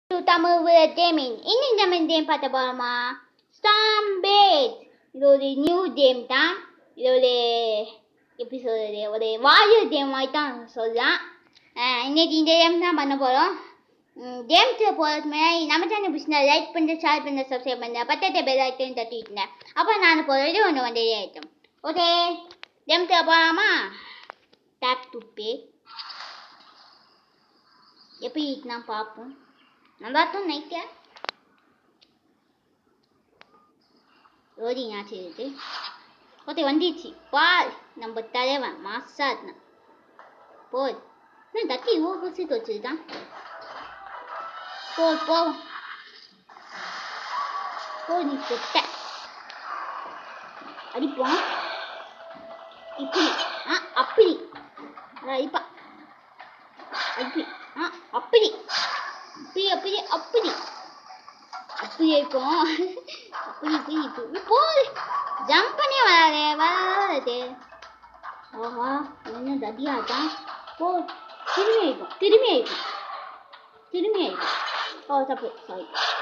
To Tamil with gaming இன்னைக்கு நம்ம இந்த கேம் பார்த்த போகிறோமா ஸ்டாம் பேட் இது ஒரு நியூ கேம் தான் இது ஒரு எப்படி சொல்கிறது ஒரு வாரியர் கேம் மாதிரி தான் சொல்லலாம் அஹ் இன்னைக்கு இந்த கேம் தான் பண்ண போகிறோம் கேம்ஸில் போகிறதுக்கு முன்னாடி நம்ம சேனல் பிடிச்சிருந்தா லைக் பண்ணி ஷேர் பண்ணி சப்ஸ்கிரைப் பண்ணி பத்தத்தை பெல் ஐட்டன் தட்டிட்டேன் அப்போ நான் போகிறது ஒன்று வந்தே ஆயிட்டோம் ஓகே கேம்ஸில் போகலாமா டேப் டு பே எப்படி இருக்குன்னா பார்ப்போம் நல்லா தான் நினைக்கிறேன் ரோடிங் ஆச்சு இருக்கு ஓகே வந்துச்சு பால் நம்ம தலைவன் மாசா இருந்தான் போல் என்ன தட்டி இவ்வளோ குசிட்டு வச்சுருக்கான் போ போவோம் போ நீ பொட்ட அடிப்போம் இப்படி ஆ அப்படி அடிப்பா அப்படி ஆ அப்படி அப்படி அப்படி அப்படி அப்படி இருக்கும் அப்படி இப்படி இப்படி போது ஜம்ப் பண்ணி வராதே வராதே ஆஹா என்ன தடியாதான் போ திரும்பி ஆயிக்கும் திரும்பி ஆயிக்கும் திரும்பி ஆயிக்கும் ஓ தப்பு சாரி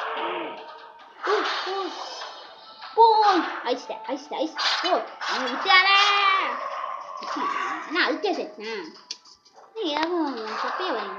போ அழிச்சிட்டேன் அழிச்சிட்டேன் அழிச்சு போ அவன் விட்டாரே என்ன அழிச்சே செச்சேன் ஏதோ தப்பே வரீங்க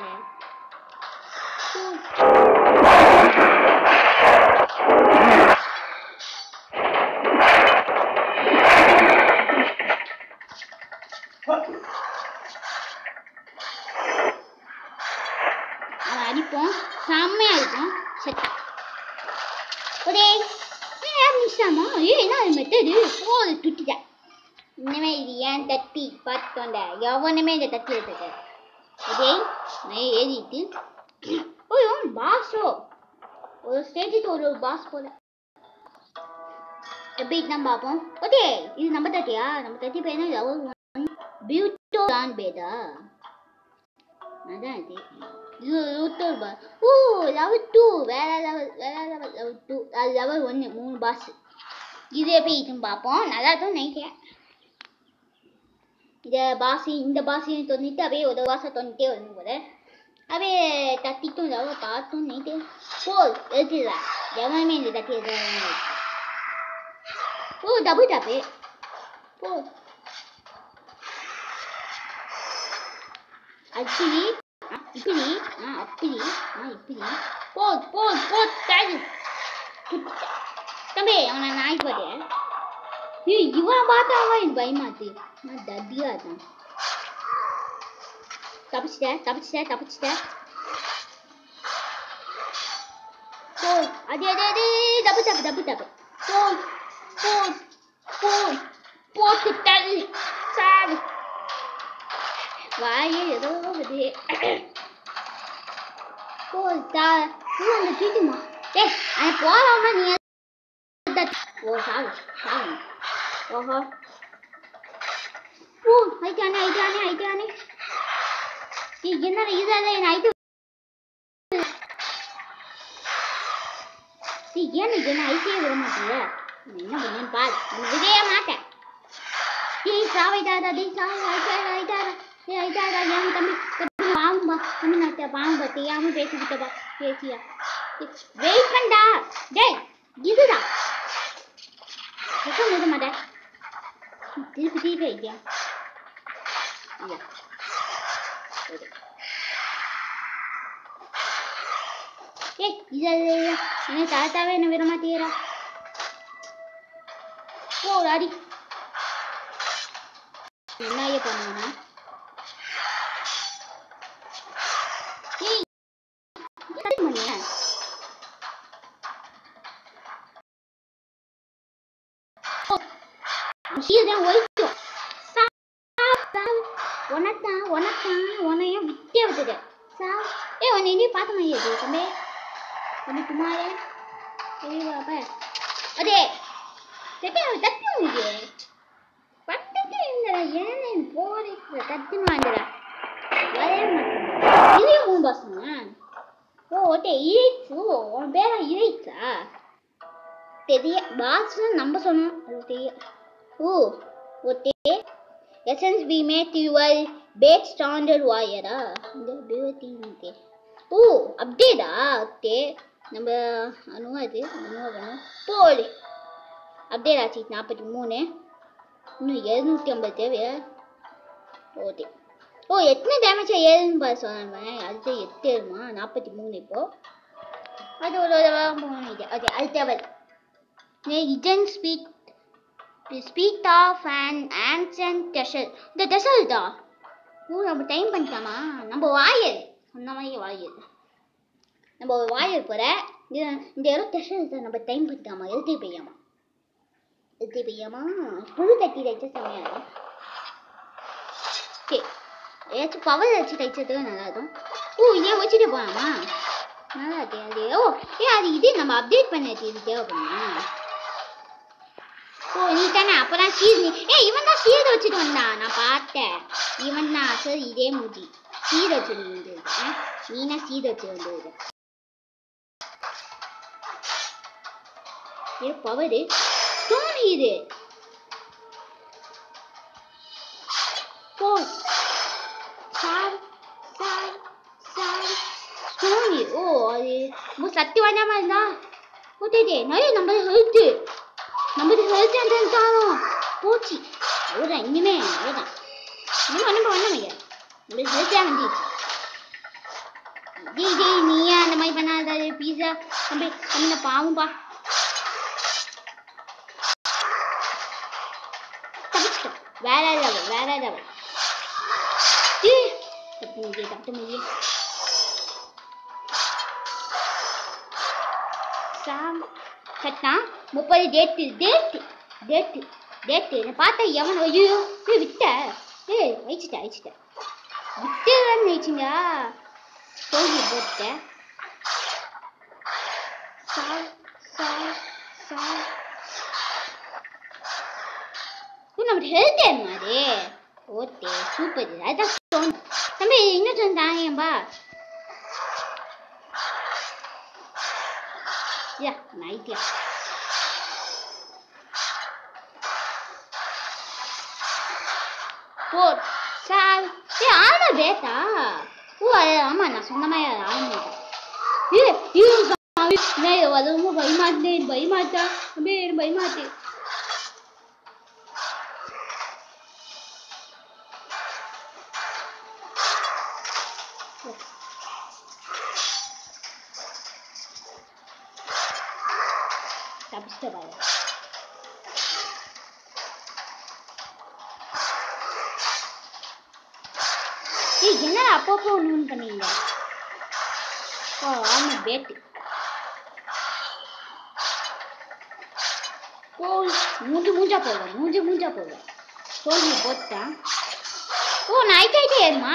அவன் அடிப்போம் செம்மையா இருக்கும் செத்தா ஒரே மிஸ்ஸாமா ஏ என்ன மெத்தடு ஓ அது துட்டிட்டேன் இனிமே இது ஏன் தட்டி பார்த்தோண்ட எவனுமே இந்த தட்டி எடுத்தது ஓகே நான் எழுதிட்டு ஓய்யோ பாஸோ ஒரு ஸ்டேஜுக்கு ஒரு ஒரு பாஸ் போல எப்படி தான் பார்ப்போம் ஓகே இது நம்ம தட்டியா நம்ம தட்டி பேர் என்ன லெவல் ஒன் பியூட்டோ தான் பேதா அதான் இது இது யூட்டர் பாஸ் ஓ லெவல் டூ வேற லெவல் வேற லெவல் லெவல் டூ அது லெவல் ஒன்று மூணு பாஸ் இது எப்படி இதுன்னு பார்ப்போம் நல்லா தான் நினைக்கிறேன் இந்த பாசி இந்த பாசியும் தொண்ணிட்டு அப்படியே ஒரு பாசை தொண்ணிட்டே வரும் போல அப்படியே தட்டிட்டும் லெவல் பார்த்தும் நீட்டு போல் எடுத்துடல எவனுமே இந்த தட்டி எதாவது ஓ டபுள் டாப்பு போ அப்படி ஆ, இப்படி ஆ அப்படி ஆ இப்படி போ போ போ தாஜு தம்பி அவனை நாய்க்கு பாரு ஏய் இவனை பார்த்தா அவன் எனக்கு பயமாத்து நான் தத்தியா தான் தப்பிச்சிட்டேன் தப்பிச்சிட்டேன் தப்பிச்சிட்டேன் போ அதே அதே அதே தப்பு தப்பு தப்பு தப்பு போ போ போ போட்டு தள்ளு சாவு வாயே ஏதோ வருது போ தா நீ அந்த தீட்டுமா ஏய் அவன் போறான்னா நீ தட்- ஓ சாவு சாவு ஓஹோ ஓ ஐட்டானே ஐட்டானே ஐட்டானே ஏய் என்னடா இதால என்ன ஐட்டு ஏய் ஏன் இது என்ன ஐட்டே விட மாட்டீங்க என்ன பண்ணேன்னு பாரு நான் விடவே மாட்டேன் ஏய் சாவைட்டாடா டேய் சாவை ஐட்டாடா ஐட்டாடா ஏய் ஐட்டாடா ஏன் தம்பி தம்பி பாம்பா தம்பி நான் பாம்பா தெரியாம பேசிக்கிட்டப்பா பேசியா வெயிட் பண்ணா டேய் இதுடா எப்போ நிறுத்த மாட்டேன் திருப்பி திருப்பி ஐயா இல்ல சரி ஏய் இது என்ன தாத்தாவே என்ன விட மாட்டேங்கிறா போ அடி என்ன ஐயா பண்ணுவேன் ஏய் கட் பண்ணியா சீதான் ஒழிக்கும் உனத்தான் உனத்தான் உன்னையும் விட்டே விட்டுது சாவ் ஏ உன்னை எங்கேயும் பார்த்த மாதிரி இருக்கு தம்பி ஒன்று குமாரே தெரியவாப்ப அதே தப்பி அவன் தப்பி உங்களுக்கு பட்டத்தை இருந்தடா ஏன் போறே தத்துன்னு வாங்கடா வரவே மாட்டேன் இதையும் மூணு பாசமா ஓ ஓட்டே இறைச்சு உன் பேர இறைச்சா தெரிய பாஸ் நம்ம சொன்னோம் அது தெரிய ஓ ஓட்டே essence we make your bad standard வாயரா இந்த பியூட்டி ஓ அப்டேடா ஓகே நம்ம அனுவா இது அனுவா வேணும் போடு அப்டேட் ஆச்சு நாற்பத்தி மூணு இன்னும் எழுநூற்றி ஐம்பது தேவையா ஓகே ஓ எத்தனை டேமேஜ் ஏழுன்னு பாரு சொன்னேன் அடுத்து எட்டு ஏழுமா நாற்பத்தி மூணு இப்போ அது ஒரு ஒரு இது ஓகே அது தேவை இஜன் ஸ்பீட் ஸ்பீட் ஆஃப் அண்ட் ஆன்சன் டெஷல் இந்த டெஷல் தான் ஓ நம்ம டைம் பண்ணிக்கலாமா நம்ம வாயர் அந்த மாதிரி வாயர் நம்ம ஒரு வாயர் போகிற இந்த இடம் டெஷல் தான் நம்ம டைம் பண்ணிக்கலாமா எழுதி பெய்யாமா எழுதி பெய்யாமா புது கட்டி தைச்ச செம்மையாக ஓகே ஏதாச்சும் பவர் வச்சு தைச்சதுக்கு நல்லா இருக்கும் ஓ இதே வச்சுட்டு போகலாமா நல்லா இருக்கு அது ஓ ஏ அது இது நம்ம அப்டேட் பண்ணி இது தேவைப்படுமா ஓ நீ தானே அப்பதான் சீர் நீ ஏ இவன் தான் சீர் வச்சுட்டு வந்தான் நான் பார்த்தேன் இவன் தான் சார் இதே மூடி சீர் வச்சுட்டு வந்திருக்கேன் நீனா சீர் வச்சு வந்திருக்க ஏ பவரு ஸ்டோன் இது போ சார் சார் சார் ஸ்டோன் ஓ அது ரொம்ப சக்தி வாய்ந்த மாதிரி இருந்தா ஓ டே நிறைய நம்ம ஹெல்த்து நம்மளுக்கு ஹெல்த் சென்டர் தானோம் போச்சு அவ்வளோதான் இனிமே அவ்வளோதான் இன்னும் ஒன்றும் பண்ண முடியாது நம்மளுக்கு ஹெல்த்தாக வந்துச்சு ஜெய் ஜெய் நீயா அந்த மாதிரி பண்ணாத பீஸா தம்பி தம்பி பாவம்பா தப்பிச்சிட்டோம் வேற லெவல் வேற லெவல் தப்பு முடியே தப்பு முடியே சாம் கட்டான் முப்பது டேட்டு டேட்டு டேட்டு டேட்டு நான் பார்த்தா எவன் ஐயோ ஏய் விட்ட ஏய் வச்சுட்டேன் வச்சுட்டேன் விட்டுதான் வச்சுங்க தோல்வி போட்டேன் சால் சால் சால் நம்ம ஹெல்த் மாதிரி ஓகே சூப்பர் அதான் stone. தம்பி இன்னும் சொன்ன தாங்கப்பா யா நைட்யா ஃபோர் சால் ஏ ஆமா பேட்டா ஓ அது ஆமா நான் சொன்ன மாதிரி அது ஆமா ஏ ஐயோ சாமி நான் ரொம்ப பயமாட்டேன் பயமாட்டா அப்படியே பயமாட்டு தப்பிச்சிட்ட பாரு ஏய் என்னடா அப்பப்போ ஒன்று ஒன்று பண்ணீங்க ஓ ஆமா பேட்டு ஓ மூஞ்சி மூஞ்சா போடுவேன் மூஞ்சி மூஞ்சா போடுவேன் தோல்வி போட்டான் ஓ நைட் ஆயிட்டே ஏறுமா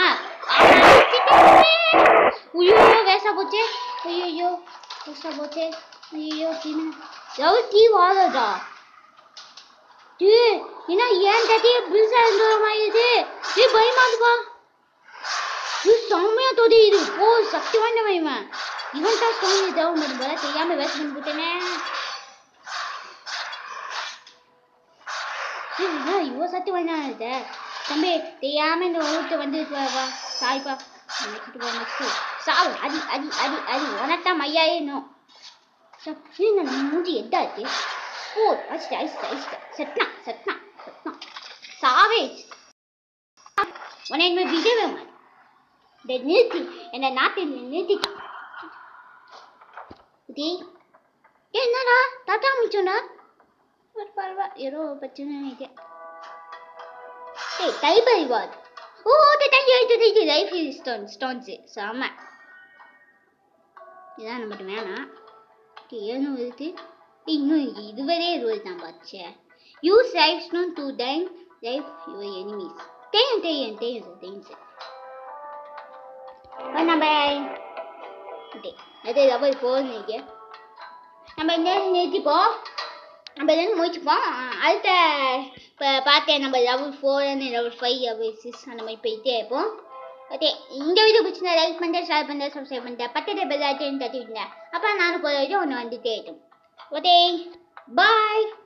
ஐயோ வேசா போச்சே ஐயோ வேசா போச்சே ஐயோ என்ன எவ்வளோ டீ வாழதா டே என்ன ஏன் தட்டியே பில்ஸா இருந்த மாதிரி இது டே பயமாதுப்பா இது செம்மையா தொடி இது ஓ சக்தி வாய்ந்தவன் இவன் இவன் தான் சொல்லி தேவை மட்டும் போல தெரியாம வேஸ்ட் பண்ணி விட்டேனே ஏய், என்ன இவ்வளோ சக்தி வாய்ந்தவன் இது தம்பி தெரியாம இந்த ஊட்ட வந்து வா, வா சாய்ப்பா நெக்ஸ்ட் போ நெக்ஸ்ட் சாவு அடி அடி அடி அடி உனத்தான் மையாயினும் என்ன மூஞ்சி எட்டாச்சு ஓ அடிச்சிட்டு அடிச்சிட்டு அடிச்சிட்டு செட்னா செட்னா செட்னா சாவே உன்னை இனிமே விடவே மாட்டேன் இதை நிறுத்தி என்னை நாட்டில் நிறுத்திட்டான் டி என்னடா தாத்தா மிச்சோண்டா பரவா ஏதோ பிரச்சனை நினைக்கிறேன் ஏய் டைபர் ரிவார்ட் ஓ okay thank you thank you thank you life stone stones செம்ம இதான் நம்மகிட்ட வேணாம் ஓகே ஏழுநூறு இருக்கு ஏய், இன்னும் இதுவரே ரூல் தான் பாச்சே use life stone to time life your enemies தெரியும் தெரியும் தெரியும் சார் தெரியும் சார் அப்ப நம்ம ஓகே அது லெவல் ஃபோர் நினைக்கிறேன் நம்ம இந்த நிறுத்திப்போம் நம்ம இதுலேருந்து முடிச்சுப்போம் அஹ் அடுத்த இப்போ பார்த்தேன் நம்ம level four level five level six அந்த மாதிரி போயிட்டே இருப்போம் ஓகே இந்த வீடியோ பிடிச்சிருந்தா லைக் பண்ணுறேன் ஷேர் பண்ணுறேன் சப்ஸ்கிரைப் பண்ணுறேன் பக்கத்தில் பெல் ஐட்டன் தட்டி விடுங்க அப்போ நானும் போகிற வீடியோ ஒன்று வந்துட்டே இருக்கும் ஓகே பாய்